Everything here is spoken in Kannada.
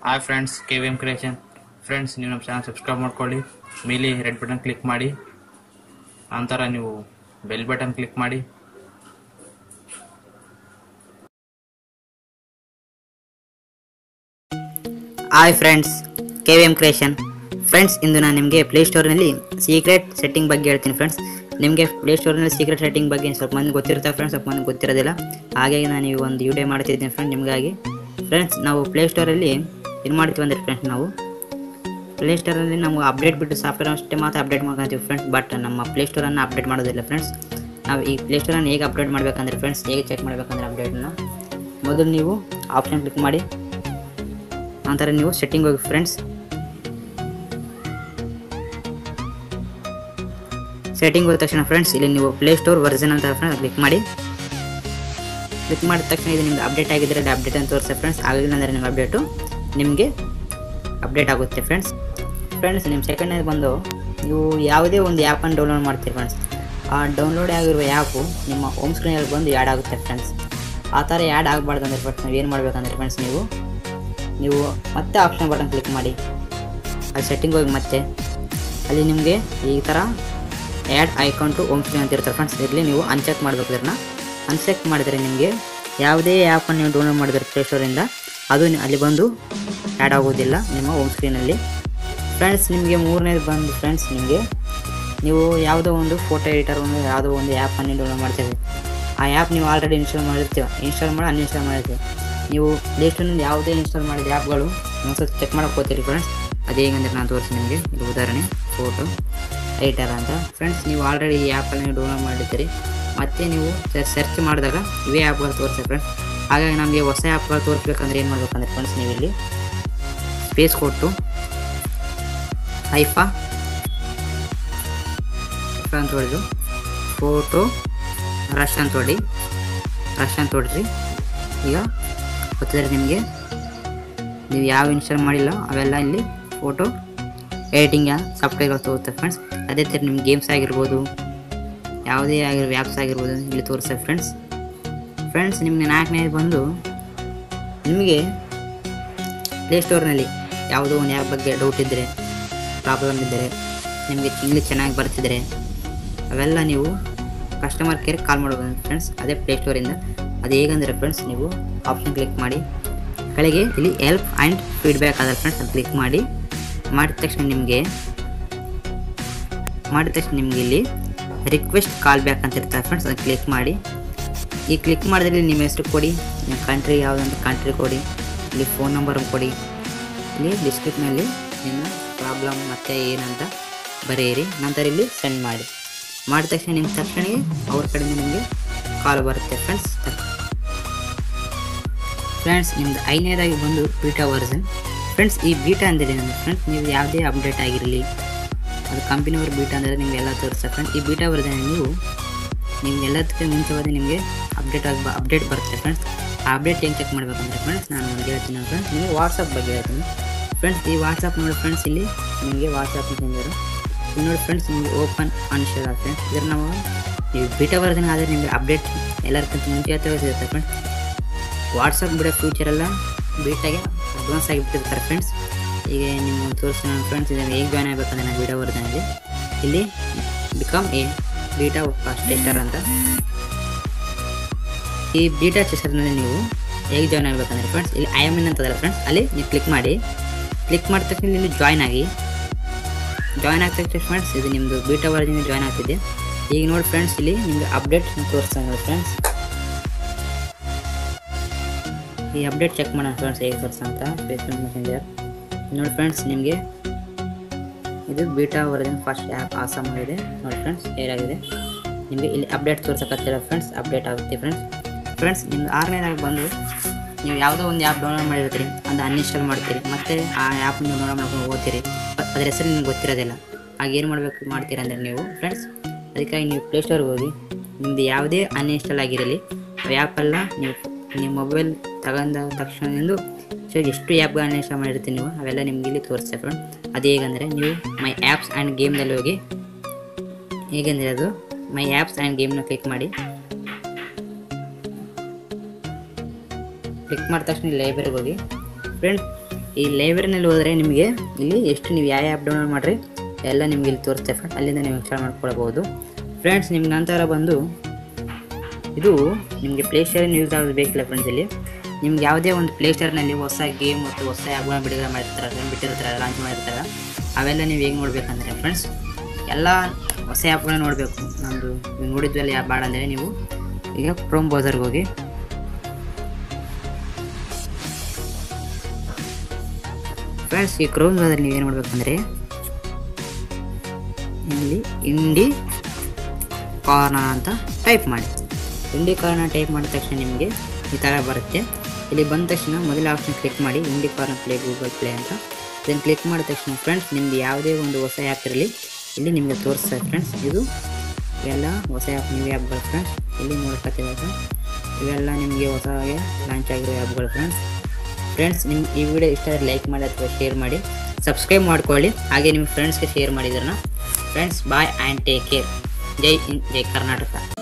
hi friends K V M creation friends ನೀವು ನಮ್ಮ ಚಾನಲ್ ಸಬ್ಸ್ಕ್ರೈಬ್ ಮಾಡ್ಕೊಳ್ಳಿ ಮೇಲೆ ರೆಡ್ ಬಟನ್ ಕ್ಲಿಕ್ ಮಾಡಿ ನಂತರ ನೀವು ಬೆಲ್ ಬಟನ್ ಕ್ಲಿಕ್ ಮಾಡಿ hi friends K V M creation friends ಇಂದು ನಾನು ನಿಮಗೆ ಪ್ಲೇಸ್ಟೋರ್ನಲ್ಲಿ ಸೀಕ್ರೆಟ್ ಸೆಟ್ಟಿಂಗ್ ಬಗ್ಗೆ ಹೇಳ್ತೀನಿ ಫ್ರೆಂಡ್ಸ್ ನಿಮಗೆ ಪ್ಲೇಸ್ಟೋರ್ನಲ್ಲಿ ಸೀಕ್ರೆಟ್ ಸೆಟ್ಟಿಂಗ್ ಬಗ್ಗೆ ಸ್ವಲ್ಪ ಮಂದಿ ಗೊತ್ತಿರ್ತಾರೆ ಫ್ರೆಂಡ್ಸ್ ಸ್ವಲ್ಪ ಮಂದಿ ಗೊತ್ತಿರೋದಿಲ್ಲ ಹಾಗಾಗಿ ನಾನು ಈ ಒಂದು ವಿಡಿಯೋ ಮಾಡ್ತಿದ್ದೀನಿ ಫ್ರೆಂಡ್ ನಿಮಗಾಗಿ ಫ್ರೆಂಡ್ಸ್ ನಾವು ಪ್ಲೇಸ್ಟೋರಲ್ಲಿ ಏನು ಮಾಡ್ತೀವಿ ಅಂದರೆ ಫ್ರೆಂಡ್ಸ್ ನಾವು ಪ್ಲೇಸ್ಟೋರಲ್ಲಿ ನಾವು ಅಪ್ಡೇಟ್ ಬಿಟ್ಟು ಸಾಫ್ಟ್ವೇರ್ ಅಷ್ಟೇ ಮಾತ್ರ ಅಪ್ಡೇಟ್ ಮಾಡ್ಕೊತೀವಿ ಫ್ರೆಂಡ್ಸ್ ಬಟ್ ನಮ್ಮ ಪ್ಲೇಸ್ಟೋರನ್ನು ಅಪ್ಡೇಟ್ ಮಾಡೋದಿಲ್ಲ ಫ್ರೆಂಡ್ಸ್ ನಾವು ಈ ಪ್ಲೇಸ್ಟೋರನ್ನು ಹೇಗೆ ಅಪ್ಡೇಟ್ ಮಾಡಬೇಕಂದ್ರೆ ಫ್ರೆಂಡ್ಸ್ ಹೇಗೆ ಚೆಕ್ ಮಾಡಬೇಕಂದ್ರೆ ಅಪ್ಡೇಟನ್ನು ಮೊದಲು ನೀವು ಆಪ್ಷನ್ ಕ್ಲಿಕ್ ಮಾಡಿ ನಂತರ ನೀವು ಸೆಟ್ಟಿಂಗ್ ಹೋಗಿ ಫ್ರೆಂಡ್ಸ್ ಸೆಟ್ಟಿಂಗ್ ಹೋದ ತಕ್ಷಣ ಫ್ರೆಂಡ್ಸ್ ಇಲ್ಲಿ ನೀವು ಪ್ಲೇ ಸ್ಟೋರ್ ವರ್ಜನ್ ಅಂತ ಫ್ರೆಂಡ್ಸ್ ಕ್ಲಿಕ್ ಮಾಡಿ ಕ್ಲಿಕ್ ಮಾಡಿದ ತಕ್ಷಣ ಇದು ನಿಮ್ಗೆ ಅಪ್ಡೇಟ್ ಆಗಿದ್ರೆ ಅಲ್ಲಿ ಅಪ್ಡೇಟ್ ಅಂತ ತೋರಿಸುತ್ತೆ ಫ್ರೆಂಡ್ಸ್ ಆಗಿಲ್ಲ ಅಂದರೆ ನಿಮ್ಮ ಅಪ್ಡೇಟು ನಿಮಗೆ ಅಪ್ಡೇಟ್ ಆಗುತ್ತೆ ಫ್ರೆಂಡ್ಸ್ ಫ್ರೆಂಡ್ಸ್ ನಿಮ್ಮ ಸೆಕೆಂಡ್ ಬಂದು ನೀವು ಯಾವುದೇ ಒಂದು ಆ್ಯಪನ್ನು ಡೌನ್ಲೋಡ್ ಮಾಡ್ತೀರಿ ಫ್ರೆಂಡ್ಸ್ ಆ ಡೌನ್ಲೋಡ್ ಆಗಿರುವ ಆ್ಯಪು ನಿಮ್ಮ ಹೋಮ್ ಸ್ಕ್ರೀನಲ್ಲಿ ಬಂದು ಆ್ಯಡ್ ಆಗುತ್ತೆ ಫ್ರೆಂಡ್ಸ್ ಆ ಥರ ಆ್ಯಡ್ ಆಗಬಾರ್ದು ಅಂದರೆ ಫ್ರೆಂಡ್ಸ್ ನೀವು ಏನು ಮಾಡಬೇಕಂದ್ರೆ ಫ್ರೆಂಡ್ಸ್ ನೀವು ನೀವು ಮತ್ತೆ ಆಪ್ಷನ್ ಬಟನ್ ಕ್ಲಿಕ್ ಮಾಡಿ ಅಲ್ಲಿ ಸೆಟ್ಟಿಂಗ್ ಹೋಗಿ ಮತ್ತೆ ಅಲ್ಲಿ ನಿಮಗೆ ಈ ಥರ add icon to home screen ಅಂತ ಇರ್ತಾರೆ ಫ್ರೆಂಡ್ಸ್ ಇರಲಿ ನೀವು ಅನ್ಚೆಕ್ ಮಾಡಬೇಕು ಇದನ್ನ ಅನ್ಚೆಕ್ ಮಾಡಿದರೆ ನಿಮಗೆ ಯಾವುದೇ ಆ್ಯಪನ್ನು ನೀವು ಡೌನ್ಲೋಡ್ ಮಾಡಿದ್ರೆ ಪ್ಲೇಸ್ಟೋರಿಂದ ಅದು ನಿ- ಅಲ್ಲಿ ಬಂದು ಆ್ಯಡ್ ಆಗೋದಿಲ್ಲ ನಿಮ್ಮ ಹೋಮ್ ಸ್ಕ್ರೀನಲ್ಲಿ ಫ್ರೆಂಡ್ಸ್ ನಿಮಗೆ ಮೂರನೇದು ಬಂದು ಫ್ರೆಂಡ್ಸ್ ನಿಮಗೆ ನೀವು ಯಾವುದೋ ಒಂದು ಫೋಟೋ ಎಡಿಟರ್ ಒಂದು ಯಾವುದೋ ಒಂದು ಆ್ಯಪನ್ನು ಡೌನ್ಲೋಡ್ ಮಾಡ್ತೀವಿ ಆ ಆ್ಯಪ್ ನೀವು ಆಲ್ರೆಡಿ ಇನ್ಸ್ಟಾಲ್ ಮಾಡಿರ್ತೀವ ಇನ್ಸ್ಟಾಲ್ ಮಾಡಿ ಅನ್ಇನ್ಸ್ಟಾಲ್ ಮಾಡಿರ್ತೀವಿ ನೀವು ಪ್ಲೇಸ್ಟೋರ್ನಲ್ಲಿ ಯಾವುದೇ ಇನ್ಸ್ಟಾಲ್ ಮಾಡಿದ ಆ್ಯಪ್ಗಳು ಒಂದ್ಸತಿ ಚೆಕ್ ಮಾಡಕ್ಕೆ ಹೋಗ್ತೀರಿ ಫ್ರೆಂಡ್ಸ್ ಅದು ಹೇಗಂದ್ರೆ ನಾನು ತೋರಿಸ್ತೀನಿ ನಿಮಗೆ ಇದು ಉದಾಹರಣೆ ಫೋಟೋ ಎಡಿಟರ್ ಅಂತ ಫ್ರೆಂಡ್ಸ್ ನೀವು ಆಲ್ರೆಡಿ ಈ ಆ್ಯಪಲ್ಲಿ ನೀವು ಡೌನ್ಲೋಡ್ ಮಾಡಿರ್ತೀರಿ ಮತ್ತೆ ನೀವು ಸರ್ಚ್ ಮಾಡಿದಾಗ ಇವೇ ಆ್ಯಪ್ಗಳು ತೋರಿಸ್ತೇವೆ ಫ್ರೆಂಡ್ಸ್ ಹಾಗಾಗಿ ನಮಗೆ ಹೊಸ ಆ್ಯಪ್ಗಳು ತೋರಿಸ್ಬೇಕಂದ್ರೆ ಏನು ಮಾಡ್ಬೇಕಂದ್ರೆ ಫ್ರೆಂಡ್ಸ್ ನೀವು ಇಲ್ಲಿ ಸ್ಪೇಸ್ ಕೊಟ್ಟು ಐಫಾ ಐಫಾ ಅಂತ ಹೊಡೆದು ಫೋಟೋ ರಶ್ ಅಂತ ಹೊಡಿ ರಶ್ ಅಂತ ಹೊಡ್ರಿ ಈಗ ಗೊತ್ತಿದ್ರೆ ನಿಮಗೆ ನೀವು ಯಾವ ಇನ್ಸ್ಟಾಲ್ ಮಾಡಿಲ್ಲ ಅವೆಲ್ಲ ಇಲ್ಲಿ ಫೋಟೋ ಎಡಿಟಿಂಗ್ ಸಾಫ್ಟ್ವೇರ್ಗಳು ತೋರುತ್ತೆ ಫ್ರೆಂಡ್ಸ್ ಅದೇ ಥರ ನಿಮ್ಮ ಗೇಮ್ಸ್ ಆಗಿರ್ಬೋದು ಯಾವುದೇ ಆಗಿರೋ ಆ್ಯಪ್ಸ್ ಆಗಿರ್ಬೋದು ಇಲ್ಲಿ ತೋರಿಸ್ತೇವೆ ಫ್ರೆಂಡ್ಸ್ ಫ್ರೆಂಡ್ಸ್ ನಿಮಗೆ ನಾಲ್ಕನೇದು ಬಂದು ನಿಮಗೆ ಪ್ಲೇಸ್ಟೋರ್ನಲ್ಲಿ ಯಾವುದೋ ಒಂದು ಆ್ಯಪ್ ಬಗ್ಗೆ ಡೌಟ್ ಇದ್ದರೆ ಪ್ರಾಬ್ಲಮ್ ಇದ್ದರೆ ನಿಮಗೆ ಇಂಗ್ಲೀಷ್ ಚೆನ್ನಾಗಿ ಬರ್ತಿದ್ರೆ ಅವೆಲ್ಲ ನೀವು ಕಸ್ಟಮರ್ ಕೇರ್ ಕಾಲ್ ಮಾಡ್ಬೋದು ಫ್ರೆಂಡ್ಸ್ ಅದೇ ಪ್ಲೇಸ್ಟೋರಿಂದ ಅದು ಹೇಗಂದರೆ ಫ್ರೆಂಡ್ಸ್ ನೀವು ಆಪ್ಷನ್ ಕ್ಲಿಕ್ ಮಾಡಿ ಕೆಳಗೆ ಇಲ್ಲಿ ಹೆಲ್ಪ್ ಆ್ಯಂಡ್ ಫೀಡ್ಬ್ಯಾಕ್ ಆದ ಫ್ರೆಂಡ್ಸ್ ಅದು ಕ್ಲಿಕ್ ಮಾಡಿ ಮಾಡಿದ ತಕ್ಷಣ ನಿಮಗೆ ಮಾಡಿದ ತಕ್ಷಣ ನಿಮಗೆ ಇಲ್ಲಿ ರಿಕ್ವೆಸ್ಟ್ ಕಾಲ್ ಬ್ಯಾಕ್ ಅಂತ ಇರ್ತಾರೆ ಫ್ರೆಂಡ್ಸ್ ಅದನ್ನು ಕ್ಲಿಕ್ ಮಾಡಿ ಈ ಕ್ಲಿಕ್ ಮಾಡಿದ್ರೆ ನಿಮ್ಮ ಹೆಸರು ಕೊಡಿ ನಿಮ್ಮ ಕಂಟ್ರಿ ಯಾವುದಂತ ಕಂಟ್ರಿ ಕೊಡಿ ಇಲ್ಲಿ ಫೋನ್ ನಂಬರ್ ಕೊಡಿ ಇಲ್ಲಿ ಡಿಸ್ಕ್ರಿಪ್ನಲ್ಲಿ ನಿಮ್ಮ ಪ್ರಾಬ್ಲಮ್ ಮತ್ತು ಏನಂತ ಬರೆಯಿರಿ ನಂತರ ಇಲ್ಲಿ ಸೆಂಡ್ ಮಾಡಿ ಮಾಡಿದ ತಕ್ಷಣ ನಿಮ್ಮ ತಕ್ಷಣ ಅವ್ರ ಕಡೆಯಿಂದ ನಿಮಗೆ ಕಾಲ್ ಬರುತ್ತೆ ಫ್ರೆಂಡ್ಸ್ ಫ್ರೆಂಡ್ಸ್ ನಿಮ್ದು ಐದನೇದಾಗಿ ಬಂದು ಬೀಟಾ ವರ್ಸನ್ ಫ್ರೆಂಡ್ಸ್ ಈ ಬೀಟಾ ಅಂದರೆ ಏನು ಫ್ರೆಂಡ್ಸ್ ನೀವು ಯಾವುದೇ ಅಪ್ಡೇಟ್ ಆಗಿರಲಿ ಅದು ಕಂಪನಿಯವ್ರ ಬೀಟಾ ಅಂದರೆ ನಿಮಗೆಲ್ಲ ತೋರಿಸ್ತಾರೆ ಫ್ರೆಂಡ್ಸ್ ಈ ಬೀಟಾ ವರ್ಸನ್ ನೀವು ನಿಮ್ಗೆ ಎಲ್ಲದಕ್ಕಿಂತ ಮುಂಚೆವಾದ ನಿಮಗೆ ಅಪ್ಡೇಟ್ ಆಗಿ ಅಪ್ಡೇಟ್ ಬರುತ್ತೆ ಫ್ರೆಂಡ್ಸ್ ಆ ಅಪ್ಡೇಟ್ ಹೆಂಗೆ ಚೆಕ್ ಮಾಡಬೇಕಂದ್ರೆ ಫ್ರೆಂಡ್ಸ್ ನಾನು ಒಂದು ಹೇಳ್ತೀನಿ ಫ್ರೆಂಡ್ಸ್ ನಿಮಗೆ ವಾಟ್ಸಪ್ ಬಗ್ಗೆ ಹೇಳ್ತೀನಿ ಫ್ರೆಂಡ್ಸ್ ಈ ವಾಟ್ಸಪ್ ನೋಡಿ ಫ್ರೆಂಡ್ಸ್ ಇಲ್ಲಿ ನಿಮಗೆ ವಾಟ್ಸಪ್ ತಂದಿರು ಇಲ್ಲಿ ನೋಡಿ ಫ್ರೆಂಡ್ಸ್ ನಿಮಗೆ ಓಪನ್ ಅನ್ಶೋರ್ ಆಗುತ್ತೆ ಇದ್ರ ನಾವು ನೀವು ಬೀಟಾ ವರ್ಸನ್ ಆದರೆ ನಿಮಗೆ ಅಪ್ಡೇಟ್ ಎಲ್ಲರಿಗಿಂತ ಮುಂಚೆ ಸಿಗುತ್ತೆ ಫ್ರೆಂಡ್ಸ್ ವಾಟ್ಸಪ್ ಬಿಡೋ ಫ್ಯೂಚರ್ ಎಲ್ಲ ಬೀಟಾಗೆ ಅಡ್ವಾನ್ಸ್ ಆಗಿ ಬಿಟ್ಟಿರ್ತಾರೆ ಫ್ರೆಂಡ್ಸ್ ಈಗ ನಿಮ್ಮ ತೋರಿಸ್ತೀನಿ ನನ್ನ ಫ್ರೆಂಡ್ಸ್ ಇದನ್ನು ಹೇಗೆ ಜಾಯ್ನ್ ಆಗಬೇಕಂದ್ರೆ ನಾನು ಬೀಟಾ ವರ್ಸನಲ್ಲಿ ಇಲ್ಲಿ become a beta fast tester ಅಂತ ಈ ಬೀಟಾ ಟೆಸ್ಟರ್ನಲ್ಲಿ ನೀವು ಹೇಗೆ ಜಾಯ್ನ್ ಆಗಬೇಕಂದ್ರೆ ಫ್ರೆಂಡ್ಸ್ ಇಲ್ಲಿ ಐ ಎಮ್ ಎನ್ ಅಂತದಲ್ಲ ಫ್ರೆಂಡ್ಸ್ ಅಲ್ಲಿ ನೀವು ಕ್ಲಿಕ್ ಮಾಡಿ ಕ್ಲಿಕ್ ಮಾಡಿದ ತಕ್ಷಣ ಇಲ್ಲಿ ಜಾಯ್ನ್ ಆಗಿ ಜಾಯ್ನ್ ಆಗ್ತಾ ತಕ್ಷಣ ಫ್ರೆಂಡ್ಸ್ ಇದು ನಿಮ್ಮದು ಬೀಟಾ ವರ್ಜಿನ್ ಜಾಯ್ನ್ ಆಗ್ತಿದೆ ಈಗ ನೋಡಿ ಫ್ರೆಂಡ್ಸ್ ಇಲ್ಲಿ ನಿಮಗೆ ಅಪ್ಡೇಟ್ ತೋರಿಸ್ತಾ ನೋಡಿ ಫ್ರೆಂಡ್ಸ್ ಈ ಅಪ್ಡೇಟ್ ಚೆಕ್ ಮಾಡೋಣ ಫ್ರೆಂಡ್ಸ್ ಹೇಗೆ ತೋರಿಸ್ತಾ ಅಂತ ಫೇಸ್ಬುಕ್ ಮೆಸೆಂಜರ್ ನೋಡಿ ಫ್ರೆಂಡ್ಸ್ ನಿಮಗೆ ಇದು beta version first app awesome ಆಗಿದೆ ನೋಡಿ ಫ್ರೆಂಡ್ಸ್ ಏನಾಗಿದೆ ನಿಮಗೆ ಇಲ್ಲಿ ಅಪ್ಡೇಟ್ ತೋರ್ಸಕತ್ತಿಲ್ಲ ಫ್ರೆಂಡ್ಸ್ ಅಪ್ಡೇಟ್ ಆಗುತ್ತೆ ಫ್ರೆಂಡ್ಸ್ ಫ್ರೆಂಡ್ಸ್ ನಿಮ್ದು ಆರನೇದಾಗಿ ಬಂದು ನೀವು ಯಾವುದೋ ಒಂದು ಆ್ಯಪ್ ಡೌನ್ಲೋಡ್ ಮಾಡಿರ್ತೀರಿ ಅದು ಅನ್ಇನ್ಸ್ಟಾಲ್ ಮಾಡ್ತೀರಿ ಮತ್ತು ಆ ಆ್ಯಪ್ನ ಡೌನ್ಲೋಡ್ ಮಾಡ್ಕೊಂಡು ಓದ್ತೀರಿ ಬಟ್ ಅದ್ರ ಹೆಸರು ನಿಮ್ಗೆ ಗೊತ್ತಿರೋದಿಲ್ಲ ಆಗ ಏನು ಮಾಡಬೇಕು ಮಾಡ್ತೀರಾ ಅಂದರೆ ನೀವು ಫ್ರೆಂಡ್ಸ್ ಅದಕ್ಕಾಗಿ ನೀವು ಪ್ಲೇಸ್ಟೋರ್ಗೆ ಹೋಗಿ ನಿಮ್ಮದು ಯಾವುದೇ ಅನ್ಇನ್ಸ್ಟಾಲ್ ಆಗಿರಲಿ ಆ ಆ್ಯಪೆಲ್ಲ ನೀವು ನಿಮ್ಮ ಮೊಬೈಲ್ ತಗೊಂಡ ತಕ್ಷಣದಿಂದ ಸೊ ಎಷ್ಟು ಆ್ಯಪ್ಗಳು ಅನ್ಇನ್ಸ್ಟಾಲ್ ಮಾಡಿರ್ತೀವಿ ನೀವು ಅವೆಲ್ಲ ನಿಮ್ಗೆ ಇಲ್ಲಿ ತೋರಿಸ್ತೇವೆ ಫ್ರೆಂಡ್ ಅದು ಹೇಗಂದರೆ ನೀವು ಮೈ ಆ್ಯಪ್ಸ್ ಆ್ಯಂಡ್ ಗೇಮ್ದಲ್ಲಿ ಹೋಗಿ ಹೇಗೆಂದರೆ ಅದು ಮೈ ಆ್ಯಪ್ಸ್ ಆ್ಯಂಡ್ ಗೇಮ್ನ ಕ್ಲಿಕ್ ಮಾಡಿ ಕ್ಲಿಕ್ ಮಾಡಿದ ತಕ್ಷಣ ಲೈಬ್ರರಿಗೆ ಹೋಗಿ ಫ್ರೆಂಡ್ಸ್ ಈ ಲೈಬ್ರರಿನಲ್ಲಿ ಹೋದರೆ ನಿಮಗೆ ಇಲ್ಲಿ ಎಷ್ಟು ನೀವು ಯಾವ ಆ್ಯಪ್ ಡೌನ್ಲೋಡ್ ಮಾಡಿರಿ ಎಲ್ಲ ನಿಮ್ಗೆ ಇಲ್ಲಿ ತೋರಿಸ್ತೇವೆ ಫ್ರೆಂಡ್ ಅಲ್ಲಿಂದ ನೀವು ಇನ್ಸ್ಟಾಲ್ ಮಾಡ್ಕೊಳ್ಬೋದು ಫ್ರೆಂಡ್ಸ್ ನಿಮ್ಗೆ ನಂತರ ಬಂದು ಇದು ನಿಮಗೆ ಪ್ಲೇ ಸ್ಟೋರಿನ ಯೂಸ್ ಆಗೋದು ಬೇಕಿಲ್ಲ ಫ್ರೆಂಡ್ಸ್ ಇಲ್ಲಿ ನಿಮ್ಗೆ ಯಾವುದೇ ಒಂದು ಪ್ಲೇ ಸ್ಟೋರ್ನಲ್ಲಿ ಹೊಸ ಗೇಮ್ ಮತ್ತು ಹೊಸ ಆ್ಯಪ್ಗಳನ್ನ ಬಿಡುಗಡೆ ಮಾಡಿರ್ತಾರೆ ಬಿಟ್ಟಿರ್ತಾರೆ ಲಾಂಚ್ ಮಾಡಿರ್ತಾರೆ ಅವೆಲ್ಲ ನೀವು ಹೇಗೆ ನೋಡ್ಬೇಕಂದ್ರೆ ಫ್ರೆಂಡ್ಸ್ ಎಲ್ಲ ಹೊಸ ಆ್ಯಪ್ಗಳನ್ನ ನೋಡಬೇಕು ನಮ್ಮದು ನೀವು ನೋಡಿದ್ವಲ್ಲ ಆ್ಯಪ್ ಬೇಡ ಅಂದರೆ ನೀವು ಈಗ ಕ್ರೋಮ್ ಬ್ರೌಸರ್ಗೆ ಹೋಗಿ ಫ್ರೆಂಡ್ಸ್ ಈ ಕ್ರೋಮ್ ಬ್ರೌಸರ್ ನೀವು ಏನು ಮಾಡ್ಬೇಕಂದ್ರೆ ಇಲ್ಲಿ ಇಂಡಿ ಕಾರ್ನರ್ ಅಂತ ಟೈಪ್ ಮಾಡಿ ಇಂಡಿ ಕಾರ್ನರ್ ಟೈಪ್ ಮಾಡಿದ ತಕ್ಷಣ ನಿಮಗೆ ಈ ಥರ ಬರುತ್ತೆ ಇಲ್ಲಿ ಬಂದ ತಕ್ಷಣ ಮೊದಲ ಆಪ್ಷನ್ ಕ್ಲಿಕ್ ಮಾಡಿ indie corner play google play ಅಂತ ಇದನ್ನು ಕ್ಲಿಕ್ ಮಾಡಿದ ತಕ್ಷಣ ಫ್ರೆಂಡ್ಸ್ ನಿಮ್ಗೆ ಯಾವುದೇ ಒಂದು ಹೊಸ ಆ್ಯಪ್ ಇರಲಿ ಇಲ್ಲಿ ನಿಮಗೆ ತೋರಿಸ್ತದೆ ಫ್ರೆಂಡ್ಸ್ ಇದು ಇವೆಲ್ಲ ಹೊಸ ಆ್ಯಪ್ ನ್ಯೂ ಆ್ಯಪ್ಗಳು ಫ್ರೆಂಡ್ಸ್ ಇಲ್ಲಿ ನೋಡ್ಕೊತಿದ್ದಾರೆ ಇವೆಲ್ಲ ನಿಮಗೆ ಹೊಸಗೆ ಲಾಂಚ್ ಆಗಿರೋ ಆ್ಯಪ್ಗಳು ಫ್ರೆಂಡ್ಸ್ ಫ್ರೆಂಡ್ಸ್ ನಿಮ್ಗೆ ಈ ವಿಡಿಯೋ ಇಷ್ಟ ಆದರೆ ಲೈಕ್ ಮಾಡಿ ಅಥವಾ ಶೇರ್ ಮಾಡಿ ಸಬ್ಸ್ಕ್ರೈಬ್ ಮಾಡ್ಕೊಳ್ಳಿ ಹಾಗೆ ನಿಮ್ಮ ಫ್ರೆಂಡ್ಸ್ಗೆ ಶೇರ್ ಮಾಡಿದ್ರನ್ನ friends bye and take care ಜೈ ಇನ್ ಜೈ ಕರ್ನಾಟಕ